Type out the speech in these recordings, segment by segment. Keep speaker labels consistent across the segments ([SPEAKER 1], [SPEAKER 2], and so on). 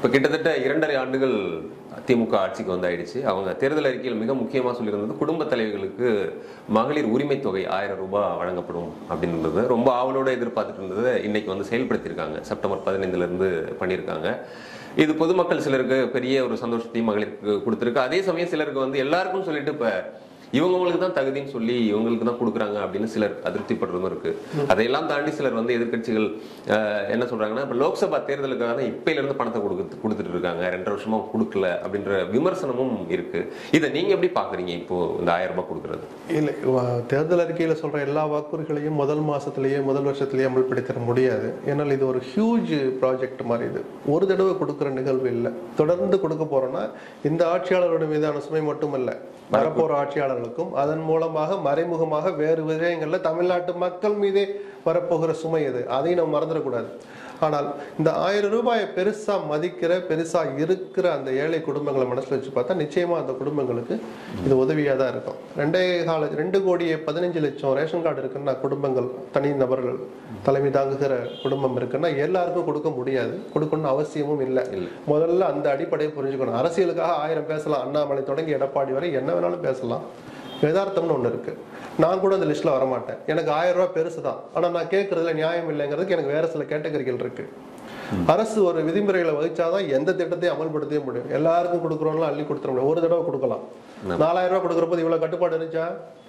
[SPEAKER 1] இப்போ கிட்டத்தட்ட இரண்டரை ஆண்டுகள் திமுக ஆட்சிக்கு வந்தாயிடுச்சு அவங்க தேர்தல் அறிக்கையில் மிக முக்கியமாக சொல்லியிருந்தது குடும்ப தலைவிகளுக்கு மகளிர் உரிமை தொகை ஆயிரம் ரூபாய் வழங்கப்படும் அப்படின்றது ரொம்ப ஆவலோட எதிர்பார்த்துட்டு இருந்தது இன்னைக்கு வந்து செயல்படுத்தியிருக்காங்க செப்டம்பர் பதினைந்துல இருந்து பண்ணியிருக்காங்க இது பொதுமக்கள் சிலருக்கு பெரிய ஒரு சந்தோஷத்தையும் மகளிருக்கு கொடுத்துருக்கு அதே சமயம் சிலருக்கு வந்து எல்லாருக்கும் சொல்லிட்டு இப்ப இவங்களுக்கு தான் தகுதின்னு சொல்லி இவங்களுக்கு தான் கொடுக்குறாங்க அப்படின்னு சிலர் அதிருப்திப்படுறதும் இருக்கு அதையெல்லாம் தாண்டி சிலர் வந்து எதிர்க்கட்சிகள் அஹ், என்ன சொல்றாங்கன்னா இப்ப லோக்சபா தேர்தலுக்காக தான் இப்பையில இருந்து பணத்தை கொடுத்து கொடுத்துட்டு இருக்காங்க ரெண்டரை வருஷமா கொடுக்கல அப்படின்ற விமர்சனமும் இருக்கு இதை நீங்க எப்படி பாக்குறீங்க இப்போ இந்த ஆயிரம் ரூபாய் கொடுக்கறது
[SPEAKER 2] இல்லை வ- தேர்தல் அறிக்கையில் சொல்ற எல்லா வாக்குறுதிகளையும் முதல் மாசத்திலேயே முதல் வருஷத்திலேயே அமல்படுத்திட முடியாது ஏன்னால் இது ஒரு ஹியூஜ் ப்ராஜெக்ட் மாதிரி இது ஒரு தடவை கொடுக்குற நிகழ்வு இல்லை தொடர்ந்து கொடுக்க போறோம்னா இந்த ஆட்சியாளரோட மீதான சுமை மட்டுமல்ல வரப்போற ஆட்சியாளர்களுக்கும் அதன் மூலமாக மறைமுகமாக வேறு விஷயங்கள்ல தமிழ்நாட்டு மக்கள் மீதே வரப்போகிற சுமை இது அதையும் நம்ம மறந்துடக்கூடாது ஆனால் இந்த ஆயிரம் ரூபாயை பெருசா மதிக்கிற பெருசா இருக்கிற அந்த ஏழை குடும்பங்களை மனசுல வச்சு பார்த்தா நிச்சயமா அந்த குடும்பங்களுக்கு இது உதவியா தான் இருக்கும் ரெண்டே கால ரெண்டு கோடியே பதினஞ்சு லட்சம் ரேஷன் கார்டு இருக்குன்னா குடும்பங்கள் தனி நபர்கள் தலைமை தாங்குகிற குடும்பம் இருக்குன்னா எல்லாருக்கும் கொடுக்க முடியாது கொடுக்கணும்னு அவசியமும் இல்லை முதல்ல அந்த அடிப்படையை புரிஞ்சுக்கணும் அரசியலுக்காக ஆயிரம் பேசலாம் அண்ணாமலை தொடங்கி எடப்பாடி வரை என்ன வேணாலும் பேசலாம் யதார்த்தம்னு ஒன்று இருக்கு நான் கூட அந்த லிஸ்ட்ல வரமாட்டேன் எனக்கு ஆயிரம் ரூபாய் பெருசு தான் ஆனா நான் கேட்கறதுல நியாயம் இல்லைங்கிறதுக்கு எனக்கு வேற சில கேட்டகரிகள் இருக்கு அரசு ஒரு விதிமுறைகளை வகிச்சாதான் எந்த திட்டத்தையும் அமல்படுத்தவே முடியும் எல்லாருக்கும் கொடுக்குறோம்லாம் அள்ளி கொடுத்துட முடியும் ஒரு தடவை கொடுக்கலாம் நாலாயிரம் ரூபாய் கொடுக்குற போது இவ்வளவு கட்டுப்பாடு இருந்துச்சா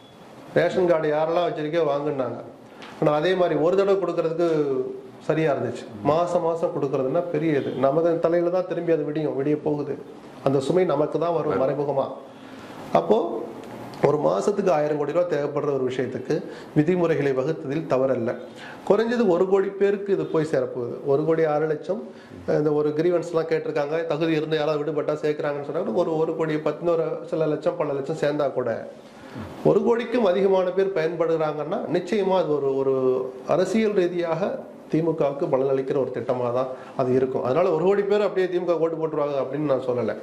[SPEAKER 2] ரேஷன் கார்டு யாரெல்லாம் வச்சிருக்கோ வாங்குனாங்க ஆனா அதே மாதிரி ஒரு தடவை கொடுக்கறதுக்கு சரியா இருந்துச்சு மாசம் மாசம் கொடுக்கறதுன்னா பெரிய இது நமது தலையில தான் திரும்பி அது விடியும் விடிய போகுது அந்த சுமை நமக்கு தான் வரும் மறைமுகமா அப்போ ஒரு மாசத்துக்கு ஆயிரம் கோடி ரூபாய் தேவைப்படுற ஒரு விஷயத்துக்கு விதிமுறைகளை வகுத்ததில் தவறல்ல குறைஞ்சது ஒரு கோடி பேருக்கு இது போய் சேரப்போகுது ஒரு கோடி ஆறு லட்சம் இந்த ஒரு கிரீவன்ஸ்லாம் கேட்டிருக்காங்க தகுதி இருந்து யாராவது விடுபட்டா சேர்க்குறாங்கன்னு சொன்னாங்க ஒரு ஒரு கோடி பதினோரு சில லட்சம் பல லட்சம் சேர்ந்தா கூட ஒரு கோடிக்கும் அதிகமான பேர் பயன்படுகிறாங்கன்னா நிச்சயமா அது ஒரு ஒரு அரசியல் ரீதியாக திமுகவுக்கு பலனளிக்கிற ஒரு திட்டமாக தான் அது இருக்கும் அதனால ஒரு கோடி பேர் அப்படியே திமுக ஓட்டு போட்டுருவாங்க அப்படின்னு நான் சொல்லலை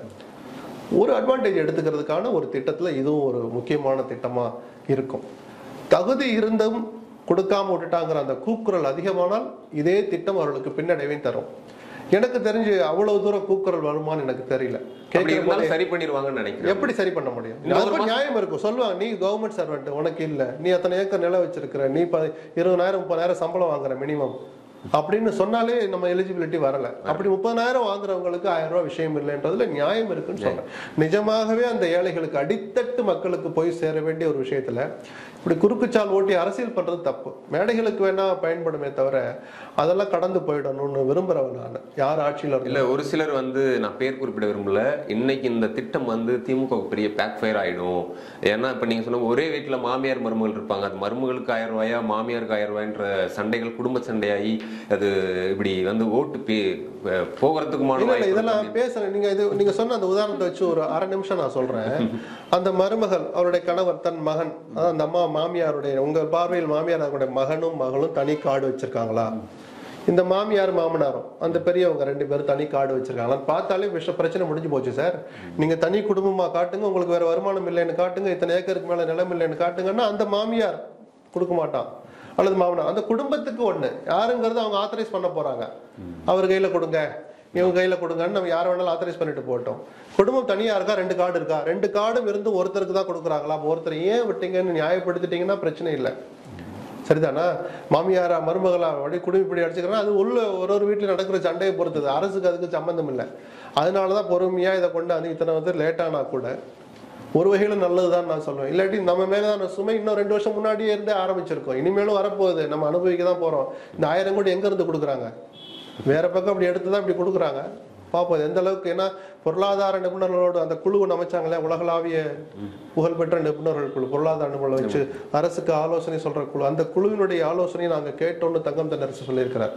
[SPEAKER 2] ஒரு அட்வான்டேஜ் எடுத்துக்கிறதுக்கான ஒரு திட்டத்துல இதுவும் ஒரு முக்கியமான திட்டமா இருக்கும் தகுதி இருந்தும் கொடுக்காம விட்டுட்டாங்கிற அந்த கூக்குரல் அதிகமானால் இதே திட்டம் அவர்களுக்கு பின்னடைவை தரும் எனக்கு தெரிஞ்சு அவ்வளவு தூரம் கூக்குரல் வருமான்னு எனக்கு தெரியல
[SPEAKER 1] அப்படி
[SPEAKER 2] கேட்கிற போதே
[SPEAKER 1] இருந்தாலும் சரி பண்ணிடுவாங்கன்னு நினைக்கிறேன்
[SPEAKER 2] எப்படி சரி பண்ண முடியும்
[SPEAKER 1] இந்த ஒரு
[SPEAKER 2] அதுக்கு நியாயம் இருக்கும் சொல்லுவாங்க நீ கவர்மெண்ட் சர்வெண்ட் உனக்கு இல்ல நீ அத்தனை ஏக்கர் நிலம் வச்சிருக்கிற நீ ப- இருபதாயிரம் முப்பதாயிரம் சம்பளம் வாங்குற மினிமம் அப்படின்னு சொன்னாலே நம்ம எலிஜிபிலிட்டி வரல அப்படி முப்பதாயிரம் வாங்குறவங்களுக்கு ஆயிரம் ரூபாய் விஷயம் இல்லைன்றதுல நியாயம் இருக்குன்னு சொல்றேன் நிஜமாகவே அந்த ஏழைகளுக்கு அடித்தட்டு மக்களுக்கு போய் சேர வேண்டிய ஒரு விஷயத்துல இப்படி குறுக்குச்சால் ஓட்டி அரசியல் பண்றது தப்பு மேடைகளுக்கு வேணா பயன்படுமே தவிர அதெல்லாம் கடந்து போயிடணும்னு விரும்புறவன் நான் யார் ஆட்சியில் இருந்தாலும்
[SPEAKER 1] இல்ல ஒரு சிலர் வந்து நான் பேர் குறிப்பிட விரும்பல இன்னைக்கு இந்த திட்டம் வந்து திமுக பெரிய பேக் ஃபயர் ஆயிடும் ஏன்னா இப்ப நீங்க சொன்ன ஒரே வீட்டுல மாமியார் மருமகள் இருப்பாங்க அது மருமகளுக்கு ஆயிரம் ரூபாயா மாமியாருக்கு ஆயிரம் ரூபாய்ன்ற சண்டைகள் குடும்ப சண்டையாகி அது இப்படி வந்து ஓட்டு பே- போகிறதுக்குமான
[SPEAKER 2] இல்ல இல்ல
[SPEAKER 1] வாய்ப்பு
[SPEAKER 2] இதெல்லாம்
[SPEAKER 1] இருக்கு.
[SPEAKER 2] பேசுறேன் நீங்க இது நீங்க சொன்ன அந்த உதாரணத்தை வச்சு ஒரு அரை நிமிஷம் நான் சொல்றேன் அந்த மருமகள் அவருடைய கணவர் தன் மகன் அதாவது அந்த அம்மா மாமியாருடைய உங்க பார்வையில் மாமியார் அவருடைய மகனும் மகளும் தனி காடு வச்சிருக்காங்களா இந்த மாமியார் மாமனாரும் அந்த பெரியவங்க ரெண்டு பேரும் தனி காடு வச்சிருக்காங்க பார்த்தாலே விஷ பிரச்சனை முடிஞ்சு போச்சு சார் நீங்க தனி குடும்பமா காட்டுங்க உங்களுக்கு வேற வருமானம் இல்லைன்னு காட்டுங்க இத்தனை ஏக்கருக்கு மேல நிலம் இல்லைன்னு காட்டுங்கன்னா அந்த மாமியார் கொடுக்க மாட்டான் அல்லது மாமனார் அந்த குடும்பத்துக்கு ஒண்ணு யாருங்கிறது அவங்க ஆத்தரைஸ் பண்ண போறாங்க அவர் கையில கொடுங்க இவங்க கையில கொடுங்கன்னு நம்ம யாரை வேணாலும் ஆத்தரைஸ் பண்ணிட்டு போட்டோம் குடும்பம் தனியா இருக்கா ரெண்டு கார்டு இருக்கா ரெண்டு கார்டும் இருந்து ஒருத்தருக்கு தான் கொடுக்குறாங்களா அப்ப ஒருத்தர் ஏன் விட்டீங்கன்னு நியாயப்படுத்திட்டீங்கன்னா பிரச்சனை இல்லை சரிதானா மாமியாரா மருமகளா அப்படி குடும்பிப்படி அடிச்சுக்கிறா அது உள்ள ஒரு ஒரு வீட்டில் நடக்கிற சண்டையை பொறுத்தது அரசுக்கு அதுக்கு சம்பந்தம் இல்லை அதனாலதான் பொறுமையா இதை கொண்டு வந்து இத்தனை வந்து லேட்டானா கூட ஒரு வகையில நல்லதுதான் நான் சொல்லுவேன் இல்லாட்டி நம்ம மேலதான் சுமை இன்னும் ரெண்டு வருஷம் முன்னாடியே இருந்தே ஆரம்பிச்சிருக்கோம் இனிமேலும் வரப்போகுது நம்ம அனுபவிக்க தான் போறோம் இந்த ஆயிரம் கோடி எங்க இருந்து கொடுக்குறாங்க வேற பக்கம் அப்படி எடுத்து தான் இப்படி கொடுக்குறாங்க பார்ப்போம் இது எந்த அளவுக்கு ஏன்னா பொருளாதார நிபுணர்களோடு அந்த குழு அமைச்சாங்களே உலகளாவிய புகழ்பெற்ற நிபுணர்கள் குழு பொருளாதார நிபுணர்கள் வச்சு அரசுக்கு ஆலோசனை சொல்ற குழு அந்த குழுவினுடைய ஆலோசனையை நாங்க கேட்டோம்னு தங்கம் தென்னரசு சொல்லியிருக்கிறார்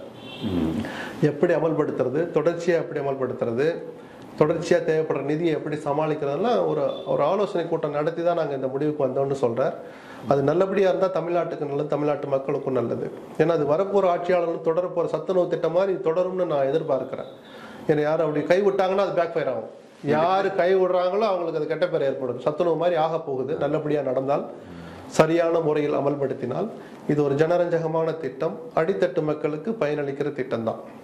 [SPEAKER 2] எப்படி அமல்படுத்துறது தொடர்ச்சியா எப்படி அமல்படுத்துறது தொடர்ச்சியா தேவைப்படுற நிதியை எப்படி சமாளிக்கிறதெல்லாம் ஒரு ஒரு ஆலோசனை கூட்டம் நடத்தி தான் நாங்க இந்த முடிவுக்கு வந்தோம்னு சொல்றார் அது நல்லபடியா இருந்தா தமிழ்நாட்டுக்கு நல்லது தமிழ்நாட்டு மக்களுக்கும் நல்லது ஏன்னா அது வரப்போற ஆட்சியாளர்கள் தொடர போற சத்துணவு திட்டம் மாதிரி தொடரும்னு நான் எதிர்பார்க்கிறேன் ஏன்னா யாரும் அப்படி கை விட்டாங்கன்னா அது பேக் ஃபயர் ஆகும் யாரு கை விடுறாங்களோ அவங்களுக்கு அது கெட்ட பேர் ஏற்படும் சத்துணவு மாதிரி ஆக போகுது நல்லபடியா நடந்தால் சரியான முறையில் அமல்படுத்தினால் இது ஒரு ஜனரஞ்சகமான திட்டம் அடித்தட்டு மக்களுக்கு பயனளிக்கிற திட்டம் தான்